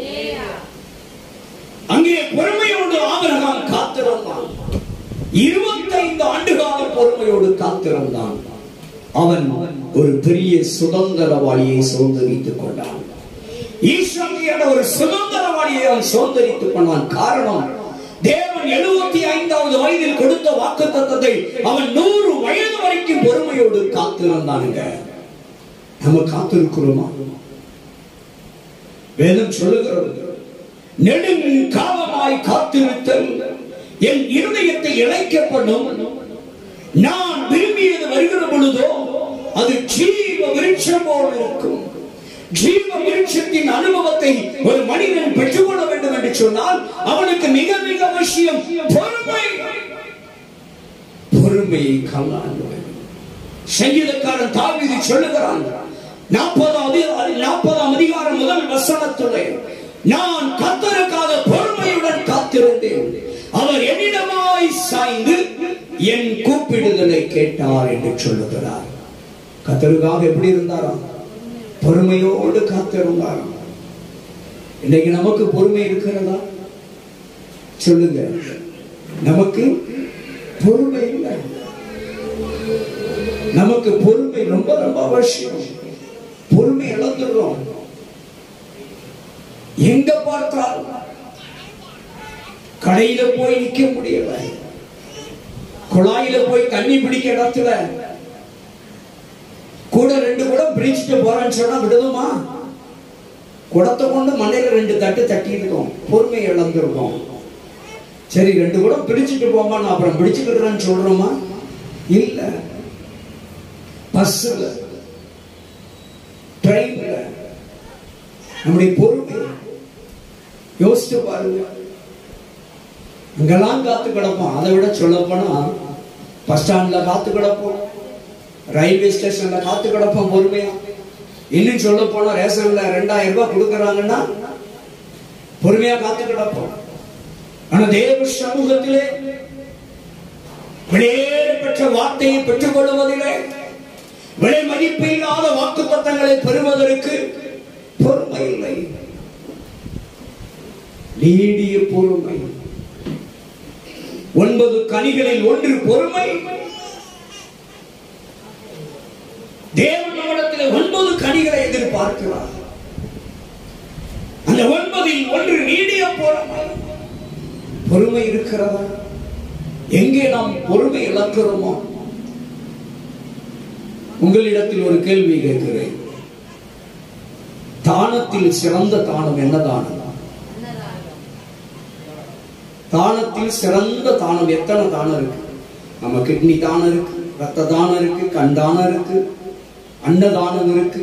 அங்கே பொறுமையோடு ஆபிரகாம் காத்திருந்தான் இருபத்தைந்து ஆண்டுகால பொறுமையோடு காத்திருந்தான் அவன் ஒரு பெரிய சுதந்திரவாளியை சுதந்திரித்துக் கொண்டான் ஈஸ்வரி என்ற ஒரு சுதந்திரவாளியை அவன் சுதந்திரித்துக் கொண்டான் காரணம் தேவன் எழுபத்தி ஐந்தாவது வயதில் கொடுத்த வாக்கு தத்தத்தை அவன் நூறு வயது வரைக்கும் பொறுமையோடு காத்திருந்தானுங்க நம்ம காத்திருக்கிறோமா வேதம் சொல்லுகிறது நெடுங்காலமாய் காத்திருத்தல் என் இருதயத்தை இழைக்கப்படும் நான் விரும்பியது வருகிற பொழுதோ அது ஜீவ விருட்சம் போல் இருக்கும் ஜீவ விருட்சத்தின் அனுபவத்தை ஒரு மனிதன் பெற்றுக்கொள்ள வேண்டும் என்று சொன்னால் அவனுக்கு மிக மிக அவசியம் பொறுமை பொறுமையை கல்லாண்டு சங்கீதக்காரன் தாவீது சொல்லுகிறான் நாற்பதாம் நாற்பதாம் அதிகாரம் முதல் வசனத்துள்ளே நான் கத்தருக்காக பொறுமையுடன் காத்திருந்தேன் அவர் என்னிடமாய் சாய்ந்து என் கூப்பிடுதலை கேட்டார் என்று சொல்லுகிறார் கத்தருக்காக எப்படி இருந்தாராம் பொறுமையோடு காத்திருந்தாராம் இன்னைக்கு நமக்கு பொறுமை இருக்கிறதா சொல்லுங்க நமக்கு பொறுமை இல்லை நமக்கு பொறுமை ரொம்ப ரொம்ப அவசியம் பொறுமை இழந்துடுறோம் எங்க பார்த்தால் கடையில போய் நிக்க முடியல குழாயில போய் தண்ணி பிடிக்க இடத்துல கூட ரெண்டு குடம் பிரிச்சுட்டு போறேன்னு சொன்னா விடுதுமா குடத்தை கொண்டு மண்டையில ரெண்டு தட்டு தட்டி இருக்கோம் பொறுமை இழந்திருக்கோம் சரி ரெண்டு குடம் பிரிச்சுட்டு போமா நான் அப்புறம் பிடிச்சுக்கிடுறேன்னு சொல்றோமா இல்ல பஸ்ல ட்ரெயின்ல நம்முடைய பொறுமை யோசிச்சு பாருங்க இங்கெல்லாம் காத்து கிடப்போம் அதை விட சொல்ல போனா பஸ் ஸ்டாண்ட்ல காத்து கிடப்போம் ரயில்வே ஸ்டேஷன்ல காத்து கிடப்போம் பொறுமையா இன்னும் சொல்ல போனா ரேஷன்ல ரெண்டாயிரம் ரூபாய் கொடுக்கறாங்கன்னா பொறுமையா காத்து கிடப்போம் ஆனா தேவ சமூகத்திலே வெளியேறப்பட்ட வார்த்தையை பெற்றுக் கொள்வதிலே விலை மதிப்பு இல்லாத வாக்கு பத்தங்களை பெறுவதற்கு பொறுமை இல்லை நீடிய பொறுமை ஒன்பது கனிகளில் ஒன்று பொறுமை தேவன் நம்மிடத்தில் ஒன்பது கனிகளை எதிர்பார்க்கிறார் அந்த ஒன்பதில் ஒன்று நீடிய பொறுமை பொறுமை இருக்கிறதா எங்கே நாம் பொறுமை இழக்கிறோமோ உங்களிடத்தில் ஒரு கேள்வி கேட்கிறேன் தானத்தில் சிறந்த தானம் என்ன தானம் தானத்தில் சிறந்த தானம் எத்தனை தானம் இருக்கு நம்ம கிட்னி தானம் இருக்கு ரத்த தானம் இருக்கு கண் தானம் இருக்கு அன்னதானம் இருக்கு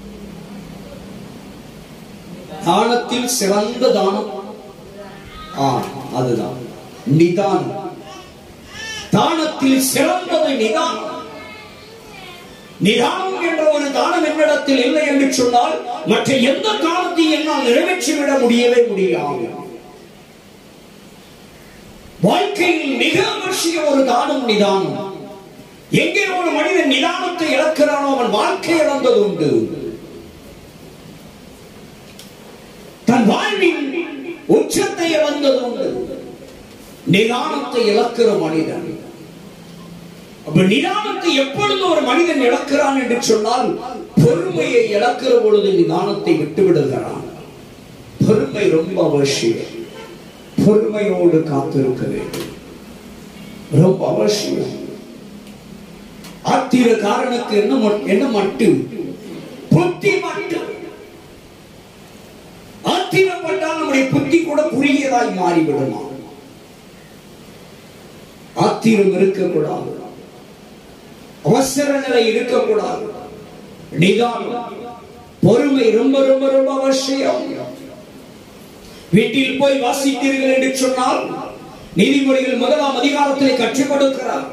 தானத்தில் சிறந்த தானம் ஆ அதுதான் நிதானம் தானத்தில் சிறந்தது நிதானம் நிதானம் என்ற ஒரு தானம் என்னிடத்தில் இல்லை என்று சொன்னால் மற்ற எந்த தானத்தையும் என்னால் நிறைவேற்றிவிட முடியவே முடியாது வாழ்க்கையில் மிக அவசியம் ஒரு தானம் நிதானம் எங்கே ஒரு மனிதன் நிதானத்தை இழக்கிறானோ அவன் வாழ்க்கை இழந்தது உண்டு தன் வாழ்வின் உச்சத்தை இழந்தது உண்டு நிதானத்தை இழக்கிற மனிதன் அப்ப நிதானத்தை எப்பொழுது ஒரு மனிதன் இழக்கிறான் என்று சொன்னால் பொறுமையை இழக்கிற பொழுது நிதானத்தை விட்டு விடுகிறான் பொறுமை ரொம்ப அவசியம் பொறுமையோடு காத்திருக்க வேண்டும் ரொம்ப அவசியம் ஆத்திரக்காரனுக்கு என்ன மட்- என்ன மட்டு புத்தி மட்டு ஆத்திரப்பட்டால் நம்முடைய புத்தி கூட குறுகியதாய் மாறிவிடுமா ஆத்திரம் இருக்கக்கூடாது அவசர நிலை இருக்கக்கூடாது நிதானம் பொறுமை ரொம்ப ரொம்ப ரொம்ப அவசியம் வீட்டில் போய் வாசித்தீர்கள் என்று சொன்னால் நீதிமொழிகள் முதலாம் அதிகாரத்திலே கற்றுக் கொடுக்கிறார்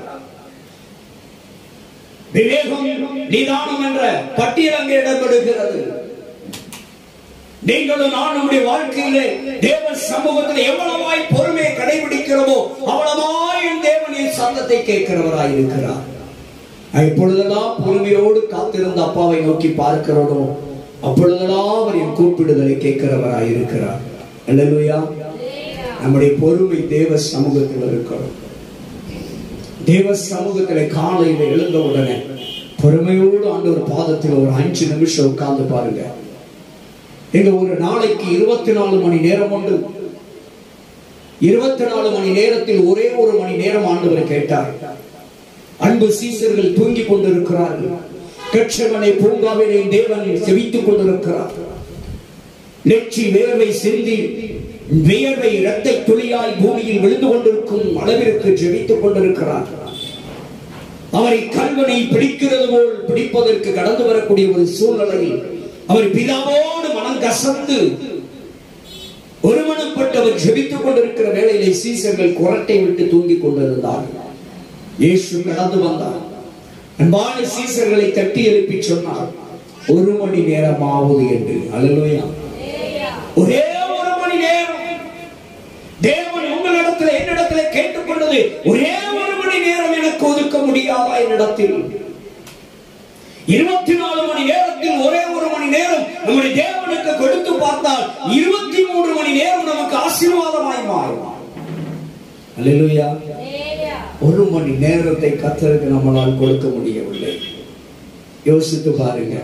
விவேகம் நிதானம் என்ற பட்டியல் அங்கே இடம்பெறுகிறது நீங்களும் நான் நம்முடைய வாழ்க்கையிலே தேவ சமூகத்தில் எவ்வளவாய் பொறுமையை கடைபிடிக்கிறோமோ அவ்வளவாய் என் தேவனின் சத்தத்தை கேட்கிறவராய் இருக்கிறார் எப்பொழுதெல்லாம் பொறுமையோடு காத்திருந்த அப்பாவை நோக்கி பார்க்கிறோனோ அப்பொழுதெல்லாம் அவர் என் கூப்பிடுதலை கேட்கிறவராய் இருக்கிறார் அல்லேலூயா நம்முடைய பொறுமை தேவ சமூகத்தில் இருக்கணும் தேவ சமூகத்தில் காலையில் எழுந்த உடனே பொறுமையோடு ஆண்டவர் பாதத்தில் ஒரு அஞ்சு நிமிஷம் உட்கார்ந்து பாருங்க எங்க ஒரு நாளைக்கு இருபத்தி நாலு மணி நேரம் உண்டு இருபத்தி நாலு மணி நேரத்தில் ஒரே ஒரு மணி நேரம் ஆண்டவர் கேட்டார் அன்பு சீசர்கள் தூங்கிக் கொண்டிருக்கிறார்கள் கட்சமனை பூங்காவிலே தேவன் செவித்துக் கொண்டிருக்கிறார் நெற்றி வேர்வை சிந்தி வியர்வை இரட்டை துளியாய் பூமியில் விழுந்து கொண்டிருக்கும் அளவிற்கு ஜெபித்துக் கொண்டிருக்கிறார் அவரை கல்வனை பிடிக்கிறது போல் பிடிப்பதற்கு கடந்து வரக்கூடிய ஒரு சூழ்நிலையில் அவர் பிதாவோடு மனம் கசந்து ஒருமனப்பட்டு அவர் ஜெபித்துக் கொண்டிருக்கிற வேளையிலே சீசர்கள் குரட்டை விட்டு தூங்கிக் கொண்டிருந்தார்கள் இயேசு கடந்து வந்தார் அன்பான சீசர்களை தட்டி எழுப்பி சொன்னார் ஒரு மணி நேரம் ஆகுது என்று அல்லேலூயா ஒரே ஒரு மணி நேரம் தேவன் உங்களிடத்தில் என்னிடத்தில் கேட்டுக்கொண்டது ஒரே ஒரு மணி நேரம் எனக்கு ஒதுக்க முடியாதா என்னிடத்தில் இருபத்தி நாலு மணி நேரத்தில் ஒரே ஒரு மணி நேரம் நம்முடைய தேவனுக்கு கொடுத்து பார்த்தால் இருபத்தி மூன்று மணி நேரம் நமக்கு ஆசீர்வாதமாய் மாறும் அல்லேலூயா ஒரு மணி நேரத்தை கத்தருக்கு நம்மளால் கொடுக்க முடியவில்லை யோசித்து பாருங்க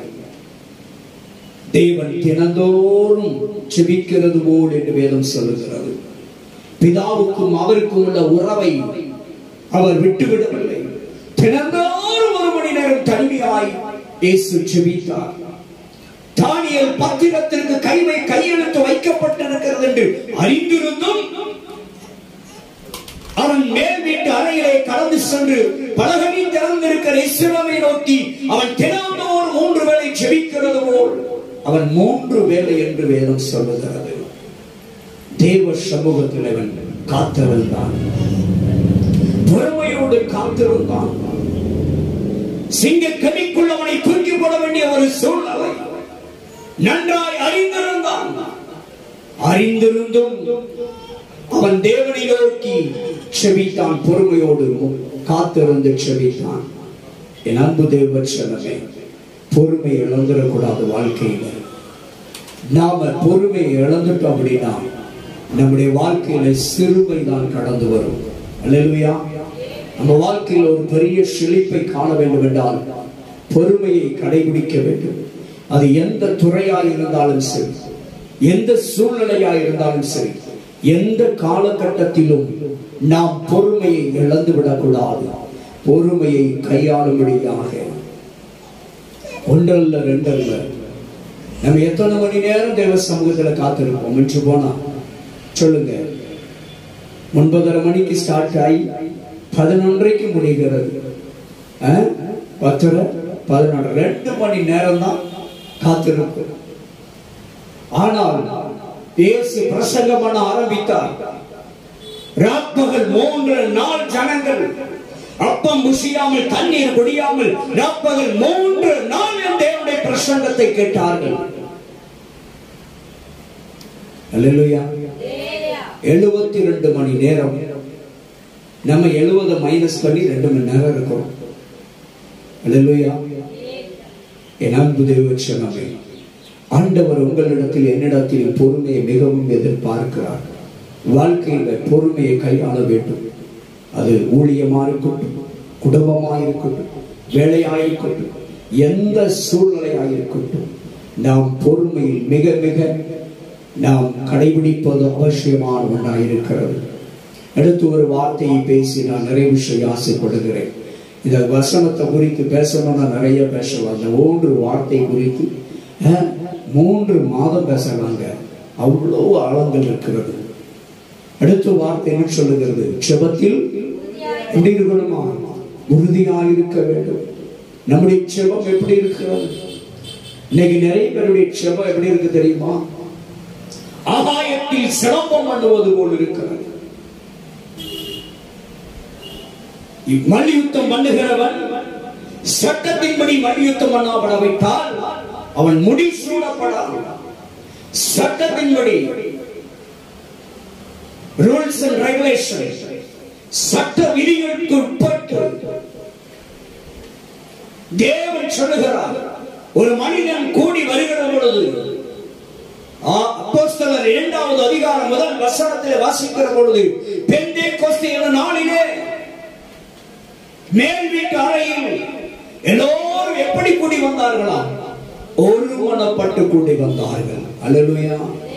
தேவன் தினந்தோறும் செபிக்கிறது போல் என்று வேதம் சொல்லுகிறது பிதாவுக்கும் அவருக்கும் உள்ள உறவை அவர் விட்டுவிடவில்லை தினந்தோறும் ஒரு மணி நேரம் தனிமையாய் இயேசு செபித்தார் தானியல் பத்திரத்திற்கு கைவை கையெழுத்து வைக்கப்பட்டிருக்கிறது என்று அறிந்திருந்தும் அவன் மேல் வீட்டு அறையிலே கடந்து சென்று பலகனில் திறந்திருக்கிற இஸ்ரவை நோக்கி அவன் தினந்தோறும் மூன்று வேளை செபிக்கிறது போல் அவன் மூன்று வேளை என்று வேதம் சொல்லுகிறது தேவ சமூகத்தில் அவன் காத்திருந்தான் பொறுமையோடு காத்திருந்தான் சிங்க கனிக்குள் அவனை தூக்கி போட வேண்டிய ஒரு சூழ்நிலை நன்றாய் அறிந்திருந்தான் அறிந்திருந்தும் அவன் தேவனை நோக்கி செபித்தான் பொறுமையோடு காத்திருந்து செபித்தான் என் அன்பு தேவ சொன்னமே பொறுமை இழந்துடக்கூடாது வாழ்க்கையில நாம பொறுமையை இழந்துட்டோம் அப்படின்னா நம்முடைய வாழ்க்கையில சிறுமை தான் கடந்து வரும் அல்லேலூயா நம்ம வாழ்க்கையில் ஒரு பெரிய செழிப்பை காண வேண்டும் என்றால் பொறுமையை கடைபிடிக்க வேண்டும் அது எந்த துறையாய் இருந்தாலும் சரி எந்த சூழ்நிலையாய் இருந்தாலும் சரி எந்த காலகட்டத்திலும் நாம் பொறுமையை இழந்து விடக்கூடாது பொறுமையை கையாளும்படியாக ஒன்றல்ல ரெண்டல்ல நம்ம எத்தனை மணி நேரம் தேவ சமூகத்துல காத்திருப்போம் என்று போனா சொல்லுங்க ஒன்பதரை மணிக்கு ஸ்டார்ட் ஆகி பதினொன்றைக்கு முடிகிறது ஆ? பத்தரை பதினொன்று ரெண்டு மணி நேரம் தான் காத்திருக்கும் ஆனால் இயேசு பிரசங்கம் பண்ண ஆரம்பித்தார் ராப்பகல் மூன்று நாள் ஜனங்கள் அப்பம் புசியாமல் தண்ணீர் குடியாமல் ராப்பகல் மூன்று நாள் என் தேவனுடைய பிரசங்கத்தை கேட்டார்கள் அல்லேலூயா எழுபத்தி ரெண்டு மணி நேரம் நம்ம எழுபதை மைனஸ் பண்ணி ரெண்டு மணி நேரம் இருக்கிறோம் அல்லேலூயா என் அன்பு தேவச்சனமே ஆண்டவர் உங்களிடத்தில் என்னிடத்தில் பொறுமையை மிகவும் எதிர்பார்க்கிறார் வாழ்க்கையில பொறுமையை கையாள வேண்டும் அது ஊழியமா இருக்கட்டும் குடும்பமா இருக்கட்டும் வேலையா இருக்கட்டும் எந்த சூழ்நிலையா இருக்கட்டும் நாம் பொறுமையில் மிக மிக நாம் கடைபிடிப்பது அவசியமான ஒன்றாயிருக்கிறது அடுத்து ஒரு வார்த்தையை பேசி நான் நிறைவு செய்ய ஆசைப்படுகிறேன் இந்த வசனத்தை குறித்து பேசணும்னா நிறைய பேசலாம் அந்த மூன்று வார்த்தை குறித்து அஹ், மூன்று மாதம் பேசலாங்க அவ்வளோ ஆழங்கள் இருக்கிறது அடுத்த வார்த்தை என்ன சொல்லுகிறது செபத்தில் எப்படி இருக்கணுமா உறுதியாக இருக்க வேண்டும் நம்முடைய செபம் எப்படி இருக்கிறது இன்னைக்கு நிறைய பேருடைய செபம் எப்படி இருக்கு தெரியுமா ஆகாயத்தில் சிலம்பம் பண்ணுவது போல் இருக்கிறது மல்யுத்தம் பண்ணுகிறவன் சட்டத்தின்படி மல்யுத்தம் பண்ணப்பட வைத்தால் அவன் முடி சூடப்படாது சட்டத்தின்படி ரூல்ஸ் அண்ட் ரெகுலேஷன் சட்ட விதிகளுக்கு உட்பட்டு தேவன் சொல்லுகிறார் ஒரு மனிதன் கூடி வருகிற பொழுது ஆ- அப்போஸ்தலர் இரண்டாவது அதிகாரம் முதல் வசனத்தில் வாசிக்கிற பொழுது பெந்தே கோஸ்து என்ற நாளிலே மேல் வீட்டு அறையில் எல்லோரும் எப்படி கூடி வந்தார்களா ஒருமனப்பட்டு கூடி வந்தார்கள் அல்லேலூயா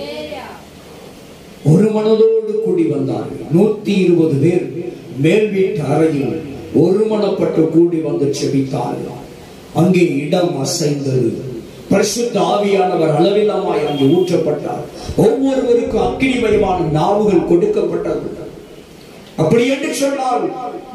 ஒரு மனதோடு கூடி வந்தார்கள் நூத்தி இருபது பேர் மேல் வீட்டு அறையில் ஒருமனப்பட்டு கூடி வந்து செபித்தார்கள் அங்கே இடம் அசைந்தது பரிசுத்த ஆவியானவர் அளவில்லாமாய் அங்கே ஊற்றப்பட்டார் ஒவ்வொருவருக்கும் அக்கினிமயமான நாவுகள் கொடுக்கப்பட்டது அப்படி என்று சொன்னால்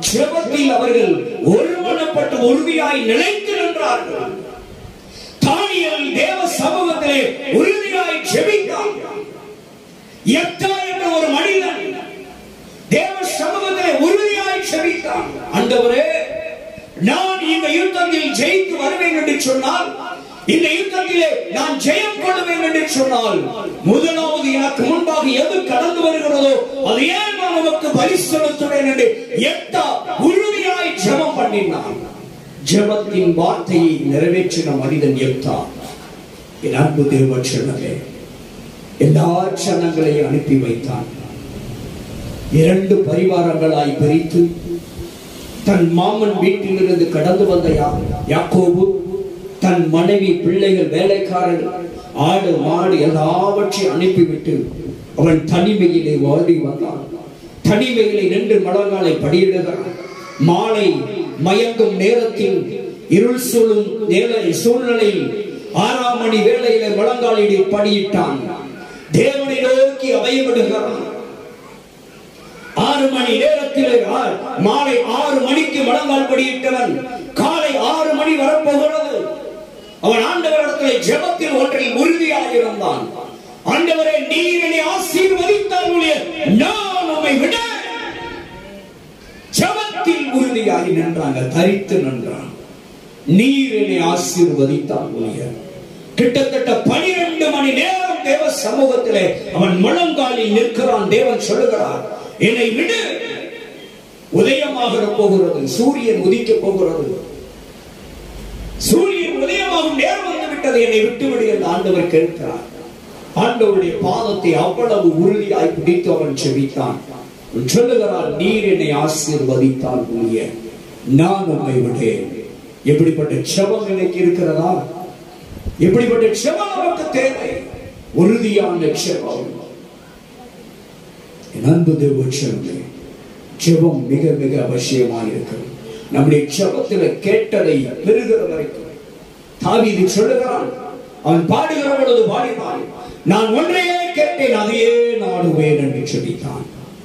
ஜெபத்தில் அவர்கள் ஒருமனப்பட்டு உறுதியாய் நிலைத்து நின்றார்கள் தானியேல் தானியல் தேவ சமூகத்திலே உறுதியாய் ஜெபித்தான் எத்தா என்ற ஒரு மனிதன் தேவ சமூகத்திலே உறுதியாய் ஜெபித்தான் ஆண்டவரே நான் இந்த யுத்தத்தில் ஜெயித்து வருவேன் என்று சொன்னால் இந்த யுத்தத்திலே நான் ஜெயம் கொள்வேன் என்று சொன்னால் முதலாவது எனக்கு முன்பாக எது கடந்து வருகிறதோ அது ஏன் நான் உமக்கு பலி செலுத்துவேன் என்று எத்தா உறுதியாய் ஜெபம் பண்ணினான் ஜெபத்தின் வார்த்தையை நிறைவேற்றின மனிதன் எத்தா என் அன்பு தேவ சொன்னதே எல்லா சனங்களையும் அனுப்பி வைத்தான் இரண்டு பரிவாரங்களாய் பிரித்து தன் மாமன் வீட்டிலிருந்து கடந்து வந்த யா- யாக்கோபு தன் மனைவி பிள்ளைகள் வேலைக்காரர்கள் ஆடு மாடு எல்லாவற்றையும் அனுப்பிவிட்டு அவன் தனிமையிலே ஓடி வந்தான் தனிமையிலே நின்று மலர்காலை படியிடுகிறான் மாலை மயங்கும் நேரத்தில் இருள் சூழும் நேர சூழ்நிலையில் ஆறாம் மணி வேளையிலே முழங்காலிலே படியிட்டான் தேவனை நோக்கி அவையவிடுகிறான் ஆறு மணி நேரத்தில் ஆ- மாலை ஆறு மணிக்கு முழங்கால் படியிட்டவன் காலை ஆறு மணி வரப்போகிறது அவன் ஆண்டவரிடத்தில் ஜெபத்தில் ஒன்றில் உறுதியாக இருந்தான் ஆண்டவரே நீர் என்னை ஆசீர்வதித்தால் ஒழிய நான் உம்மை விட ஜெபத்தில் உறுதியாகி நின்றாங்க தரித்து நின்றான் நீர் என்னை ஆசீர்வதித்தால் ஒழிய கிட்டத்தட்ட பனிரெண்டு மணி நேரம் தேவ சமூகத்திலே அவன் முழங்காலில் நிற்கிறான் தேவன் சொல்லுகிறார் என்னை விடு உதயமாக போகிறது சூரியன் உதிக்க போகிறது சூரியன் உதயமாகும் நேரம் வந்து விட்டது என்னை விட்டுவிடு என்று ஆண்டவர் கேட்கிறார் ஆண்டவருடைய பாதத்தை அவ்வளவு உறுதியாய் பிடித்து அவன் செவித்தான் சொல்லுகிறார் நீர் என்னை ஆசீர்வதித்தால் ஊழிய நான் உம்மை விடேன் எப்படிப்பட்ட செபம் எனக்கு இருக்கிறதா எப்படிப்பட்ட செபம் நமக்கு தேவை உறுதியான செபம் என் அன்பு தேவச்சனமே ஜெபம் மிக மிக அவசியமாக இருக்கிறது நம்முடைய ஜெபத்தில் கேட்டதை பெறுகிற வரைக்கும் தாவீது சொல்லுகிறான் அவன் பாடுகிற பொழுது பாடினான் நான் ஒன்றையே கேட்டேன் அதையே நாடுவேன் என்று சொல்லித்தான்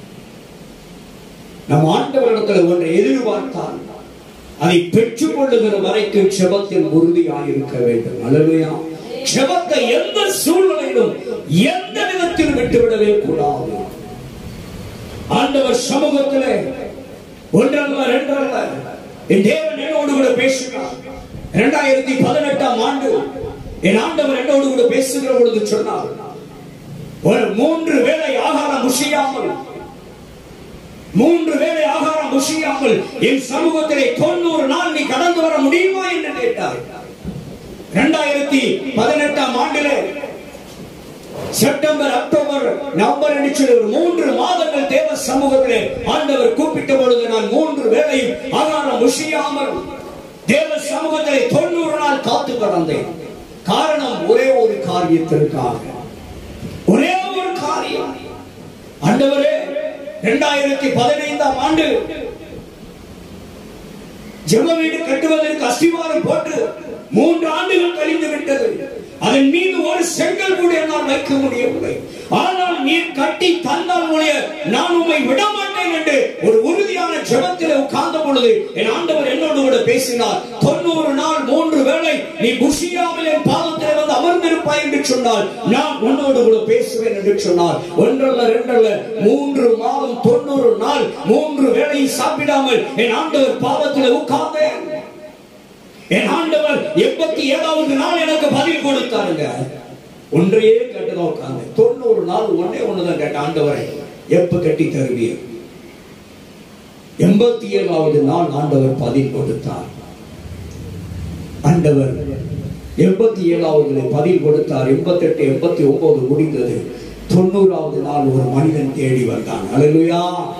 நம் ஆண்டவரிடத்தில் ஒன்றை எதிர்பார்த்தான் அதை பெற்றுக் கொள்ளுகிற வரைக்கும் செபத்தில் உறுதியாக இருக்க வேண்டும் அல்லவையா செபத்தை எந்த சூழ்நிலையிலும் எந்த விதத்தில் விட்டுவிடவே கூடாது ஆண்டவர் சமூகத்திலே ஒன்றல்ல ரெண்டல்ல என் தேவன் என்னோடு கூட பேசுகிறார் இரண்டாயிரத்தி பதினெட்டாம் ஆண்டு என் ஆண்டவர் என்னோடு கூட பேசுகிற பொழுது சொன்னார் ஒரு மூன்று வேளை ஆகாரம் முஷியாமல் மூன்று வேளை ஆகாரம் முஷியாமல் என் சமூகத்திலே தொண்ணூறு நாள் நீ கடந்து வர முடியுமா என்று கேட்டார் இரண்டாயிரத்தி பதினெட்டாம் ஆண்டிலே செப்டம்பர் அக்டோபர் நவம்பர் என்று சொல்லி ஒரு மூன்று மாதங்கள் தேவ சமூகத்திலே ஆண்டவர் கூப்பிட்ட பொழுது நான் மூன்று வேளையும் ஆகாரம் முஷியாமல் தேவ சமூகத்திலே தொண்ணூறு நாள் காத்து கடந்தேன் காரணம் ஒரே ஒரு காரியத்திற்காக ஒரே ஒரு காரியம் ஆண்டவரே இரண்டாயிரத்தி பதினைந்தாம் ஆண்டு ஜெப வீடு கட்டுவதற்கு அஸ்திவாரம் போட்டு மூன்று ஆண்டுகள் கழிந்து விட்டது அதன் மீது ஒரு செங்கல் கூட என்னால் வைக்க முடியவில்லை ஆனால் நீர் கட்டி தந்தால் ஒழிய நான் உம்மை விட மாட்டேன் என்று ஒரு உறுதியான ஜெபத்தில் உட்கார்ந்த பொழுது என் ஆண்டவர் என்னோடு கூட பேசினார் தொண்ணூறு நாள் மூன்று வேளை நீ புஷியாவில் என் பாதத்தில் வந்து அமர்ந்திருப்பாய் என்று சொன்னால் நான் உன்னோடு கூட பேசுவேன் என்று சொன்னார் ஒன்றல்ல ரெண்டல்ல மூன்று மாதம் தொண்ணூறு நாள் மூன்று வேளை சாப்பிடாமல் என் ஆண்டவர் பாதத்தில் உட்கார்ந்தேன் என் ஆண்டவர் எண்பத்தி ஏழாவது நாள் எனக்கு பதில் கொடுத்தாருங்க ஒன்றையே கேட்டுதான் உட்கார்ந்து தொண்ணூறு நாள் ஒன்னே ஒண்ணுதான் கேட்ட ஆண்டவரை எப்ப கட்டி தருவீர் எண்பத்தி ஏழாவது நாள் ஆண்டவர் பதில் கொடுத்தார் ஆண்டவர் எண்பத்தி ஏழாவது பதில் கொடுத்தார் எண்பத்தெட்டு எண்பத்தி ஒன்பது முடிந்தது தொண்ணூறாவது நாள் ஒரு மனிதன் தேடி வந்தான் அல்லேலூயா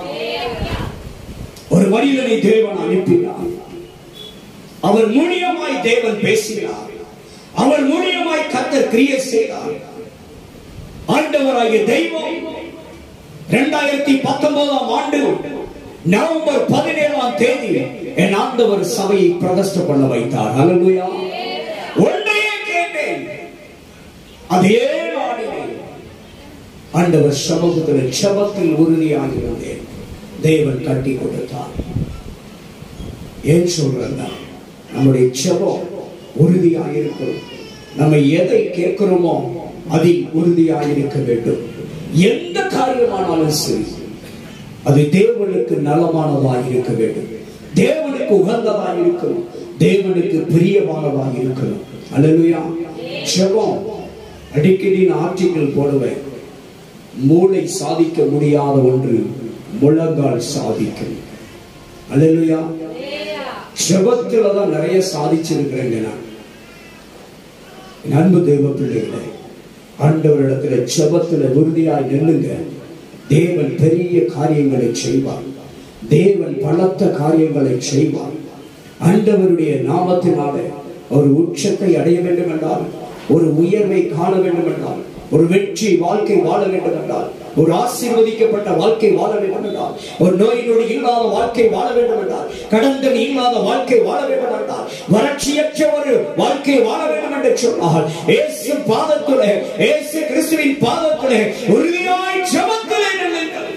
ஒரு மனிதனை தேவன் அனுப்பினார் அவர் மூலியமாய் தேவன் பேசினார் அவர் மூலியமாய் கத்தர் கிரியை செய்தார் ஆண்டவராகிய தெய்வம் இரண்டாயிரத்தி பத்தொன்பதாம் ஆண்டு நவம்பர் பதினேழாம் தேதி என் ஆண்டவர் சபையை பிரதிஷ்ட பண்ண வைத்தார் அல்லேலூயா ஒன்றையே கேட்டேன் அதே நாளிலே ஆண்டவர் சமூகத்தில் சபத்தில் உறுதியாக இருந்தேன் தேவன் கட்டி கொடுத்தார் ஏன் சொல்றேன்னா நம்முடைய செபம் உறுதியாக இருக்கும் நம்ம எதை கேட்கிறோமோ அதில் உறுதியாக இருக்க வேண்டும் எந்த காரியமானாலும் சரி அது தேவனுக்கு நலமானதாக இருக்க வேண்டும் தேவனுக்கு உகந்ததாக இருக்கணும் தேவனுக்கு பிரியமானதாக இருக்கணும் அல்லலுயா ஜெபம் அடிக்கடி நான் ஆர்டிக்கல் போடுவேன் மூளை சாதிக்க முடியாத ஒன்று முழங்கால் சாதிக்கும் அல்லலுயா ஜெபத்துல தான் நிறைய சாதிச்சிருக்கிறேங்க நான் என் அன்பு தெய்வ பிள்ளைகளை ஆண்டவரிடத்துல ஜெபத்துல உறுதியாய் நில்லுங்க தேவன் பெரிய காரியங்களை செய்வார் தேவன் பலத்த காரியங்களை செய்வார் ஆண்டவருடைய நாமத்தினாலே ஒரு உச்சத்தை அடைய வேண்டும் என்றால் ஒரு உயர்வை காண வேண்டும் என்றால் ஒரு வெற்றி வாழ்க்கை வாழ வேண்டும் என்றால் ஒரு ஆசீர்வதிக்கப்பட்ட வாழ்க்கை வாழ வேண்டும் என்றால் ஒரு நோய் நொடி இல்லாத வாழ்க்கை வாழ வேண்டும் என்றால் கடந்தல் இல்லாத வாழ்க்கை வாழ வேண்டும் என்றால் வறட்சியற்ற ஒரு வாழ்க்கை வாழ வேண்டும் என்று சொன்னால் இயேசு பாதத்திலே இயேசு கிறிஸ்துவின் பாதத்திலே உறுதியாய் ஜெபத்திலே நில்லுங்கள்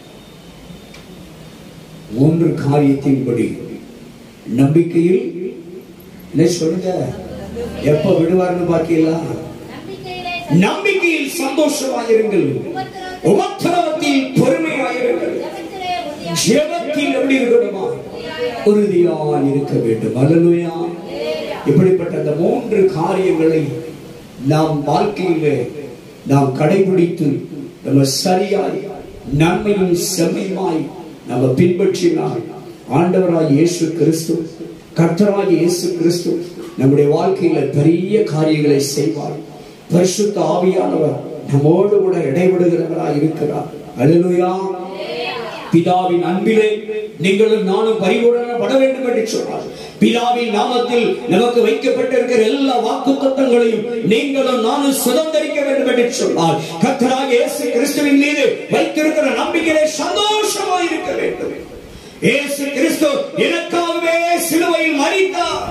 மூன்று காரியத்தின்படி நம்பிக்கையில் என்ன சொல்லுங்க எப்ப விடுவார்னு பாக்கீங்களா நம்பிக்கையில் சந்தோஷமாயிருங்கள் உபத்திரவத்தில் பொறுமையாயிருங்கள் ஜெபத்தில் எப்படி இருக்கணுமா உறுதியாய் இருக்க வேண்டும் அல்லலுயா இப்படிப்பட்ட அந்த மூன்று காரியங்களை நாம் வாழ்க்கையிலே நாம் கடைபிடித்து நம்ம சரியாய் நன்மையும் செம்மையுமாய் நம்ம பின்பற்றினால் ஆண்டவராய் இயேசு கிறிஸ்து கர்த்தராய் இயேசு கிறிஸ்து நம்முடைய வாழ்க்கையில பெரிய காரியங்களை செய்வார் பரிசுத்த ஆவியானவர் நம்மோடு கூட இடைவிடுகிறவராய் இருக்கிறார் அல்லேலூயா பிதாவின் அன்பிலே நீங்களும் நானும் பரிபூரணப்பட வேண்டும் என்று சொன்னார் பிதாவின் நாமத்தில் நமக்கு வைக்கப்பட்டிருக்கிற எல்லா வாக்கு தத்தங்களையும் நீங்களும் நானும் சுதந்திரிக்க வேண்டும் என்று சொன்னார் கத்தராக இயேசு கிறிஸ்துவின் மீது வைத்திருக்கிற நம்பிக்கையிலே சந்தோஷமாக இருக்க வேண்டும் இயேசு கிறிஸ்து எனக்காகவே சிலுவையில் மறித்தார்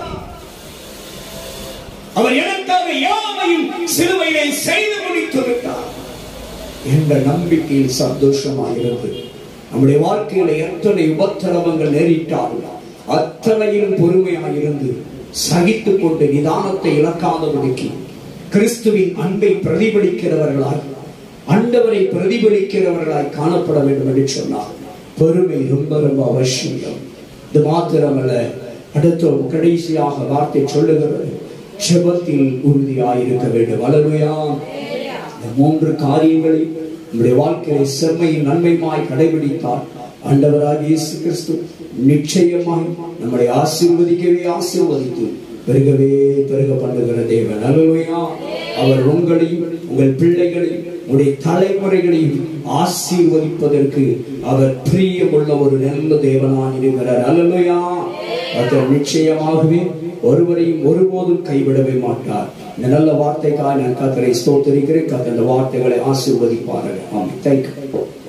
அவர் எனக்காக யாவையும் சிலுவையிலே செய்து முடித்து விட்டார் என்ற நம்பிக்கையில் சந்தோஷமாக இருந்தது நம்முடைய வாழ்க்கையில எத்தனை உபத்திரவங்கள் நேரிட்டாலும் அத்தனையிலும் பொறுமையாக இருந்து சகித்துக் கொண்டு நிதானத்தை இழக்காதபடிக்கு கிறிஸ்துவின் அன்பை பிரதிபலிக்கிறவர்களாய் ஆண்டவரை பிரதிபலிக்கிறவர்களாய் காணப்பட வேண்டும் என்று சொன்னார் பொறுமை ரொம்ப ரொம்ப அவசியம் இது மாத்திரமல்ல அடுத்த கடைசியாக வார்த்தை சொல்லுகிறது செபத்தில் உறுதியாயிருக்க வேண்டும் அலலுயா இந்த மூன்று காரியங்களை நம்முடைய வாழ்க்கையை செம்மையும் நன்மையுமாய் கடைபிடித்தால் ஆண்டவராக இயேசு கிறிஸ்து நிச்சயமாய் நம்மளை ஆசீர்வதிக்கவே ஆசீர்வதித்து பெருகவே பெருக பண்ணுகிற தேவன் அல்லவையா அவர் உங்களையும் உங்கள் பிள்ளைகளையும் உங்களுடைய தலைமுறைகளையும் ஆசீர்வதிப்பதற்கு அவர் பிரியமுள்ள ஒரு நல்ல தேவனாய் இருக்கிறார் அல்லவையா அவர் நிச்சயமாகவே ஒருவரையும் ஒருபோதும் கைவிடவே மாட்டார் இந்த நல்ல வார்த்தைக்காக நான் கத்தரை ஸ்தோத்தரிக்கிறேன் கத்த அந்த வார்த்தைகளை ஆசீர்வதிப்பார்கள் ஆமாம் தேங்க்யூ